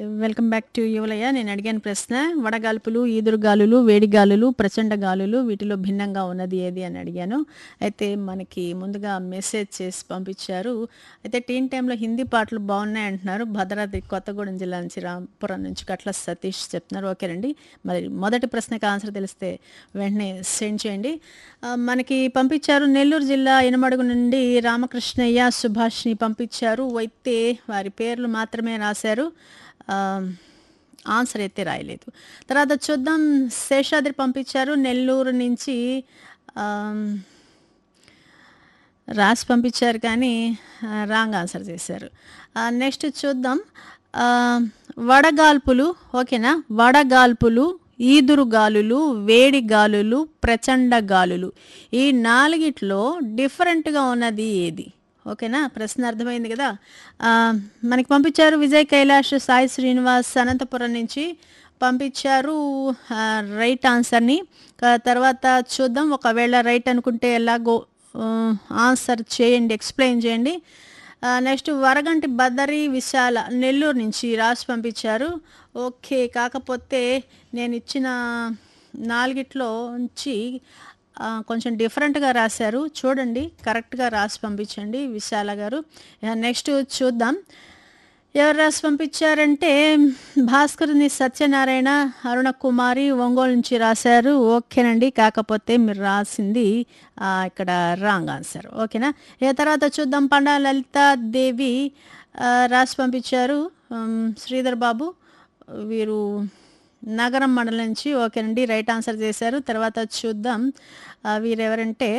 welcome back to యువలయ్య నేను అడిగాను ప్రశ్న వడగాల్పులు ఈదురుగాలులు వేడిగాలులు ప్రచండ గాలులు వీటిలో భిన్నంగా ఉన్నది ఏది అని అడిగాను అయితే మనకి ముందుగా మెసేజ్ చేసి పంపించారు అయితే టీన్ టైంలో హిందీ పాటలు బాగున్నాయి అంటున్నారు భద్రాద్రి కొత్తగూడెం జిల్లా నుంచి రాంపురం నుంచి కట్ల సతీష్ చెప్తున్నారు ఓకేనండి మరి మొదటి ప్రశ్నకి ఆన్సర్ తెలిస్తే వెంటనే సెండ్ చేయండి ఆ, మనకి పంపించారు నెల్లూరు జిల్లా ఇనమడుగు నుండి రామకృష్ణయ్య సుభాష్ని పంపించారు అయితే వారి పేర్లు మాత్రమే రాశారు ఆ, ఆన్సర్ అయితే రాయలేదు తర్వాత చూద్దాం శేషాద్రి పంపించారు నెల్లూరు నుంచి ఆ, రాసి పంపించారు కానీ రాంగ్ ఆన్సర్ చేశారు నెక్స్ట్ చూద్దాం ఆ, వడగాల్పులు ఓకేనా వడగాల్పులు ఈదురు గాలులు వేడి గాలులు ప్రచండ గాలులు ఈ నాలుగిట్లో డిఫరెంట్గా ఉన్నది ఏది ఓకేనా ప్రశ్న అర్థమైంది కదా ఆ, మనకి పంపించారు విజయ్ కైలాష్ సాయి శ్రీనివాస్ అనంతపురం నుంచి పంపించారు ఆ, రైట్ ఆన్సర్ని క- తర్వాత చూద్దాం ఒకవేళ రైట్ అనుకుంటే ఎలాగో ఆ, ఆన్సర్ చేయండి ఎక్స్ప్లెయిన్ చేయండి ఆ, నెక్స్ట్ వరగంటి బద్దరి విశాల నెల్లూరు నుంచి రాసి పంపించారు ఓకే కాకపోతే నేను ఇచ్చిన నాలుగిట్లో నుంచి ఆ, కొంచెం డిఫరెంట్గా రాశారు చూడండి కరెక్ట్గా రాసి పంపించండి విశాల గారు ఆ, నెక్స్ట్ చూద్దాం ఎవరు రాసి పంపించారంటే భాస్కర్ని సత్యనారాయణ అరుణ కుమారి ఒంగోలు నుంచి రాశారు ఓకేనండి కాకపోతే మీరు రాసింది ఆ, ఇక్కడ రాంగ్ ఆన్సర్ ఓకేనా ఏ తర్వాత చూద్దాం పండా లలిత దేవి ఆ, రాసి పంపించారు ఉమ్, శ్రీధర్ బాబు వీరు నగరం మండలం నుంచి ఓకేనండి రైట్ ఆన్సర్ చేశారు తర్వాత చూద్దాం ఆ, వీరెవరంటే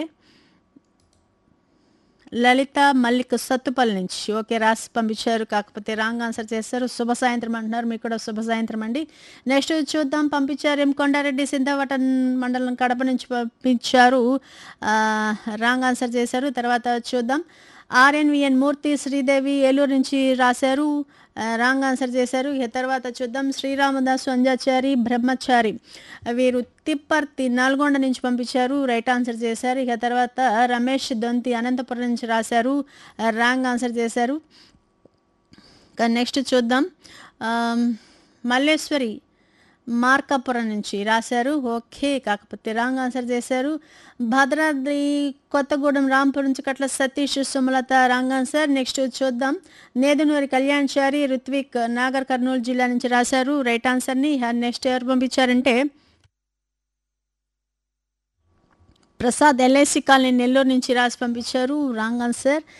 లలిత మల్లిక్ సత్తుపల్లి నుంచి ఓకే రాసి పంపించారు కాకపోతే రాంగ్ ఆన్సర్ చేస్తారు శుభ సాయంత్రం అంటున్నారు మీకు కూడా శుభ సాయంత్రం అండి నెక్స్ట్ చూద్దాం పంపించారు ఎం కొండారెడ్డి సింధవటన్ మండలం కడప నుంచి పంపించారు ఆ, రాంగ్ ఆన్సర్ చేశారు తర్వాత చూద్దాం ఆర్ఎన్విఎన్ మూర్తి శ్రీదేవి ఏలూరు నుంచి రాశారు ఆ, రాంగ్ ఆన్సర్ చేశారు ఇక తర్వాత చూద్దాం శ్రీరామదాసు అంజాచారి బ్రహ్మచారి వీరు తిప్పర్తి నల్గొండ నుంచి పంపించారు రైట్ ఆన్సర్ చేశారు ఇక తర్వాత రమేష్ దొంతి అనంతపురం నుంచి రాశారు ఆ, రాంగ్ ఆన్సర్ చేశారు ఇక నెక్స్ట్ చూద్దాం ఆమ్, మల్లేశ్వరి మార్కాపురం నుంచి రాశారు ఓకే కాకపోతే రాంగ్ ఆన్సర్ చేశారు భద్రాద్రి కొత్తగూడెం రాంపురం నుంచి Katla Satish Sumalatha wrong answer next చూద్దాం నేదునూరి కళ్యాణ్ చారి రుత్విక్ నాగర్ కర్నూలు జిల్లా నుంచి రాశారు రైట్ ఆన్సర్ని నెక్స్ట్ ఎవరు పంపించారంటే ప్రసాద్ ఎల్ఐసి కాలనీ నెల్లూరు నుంచి రాసి పంపించారు రాంగ్ ఆన్సర్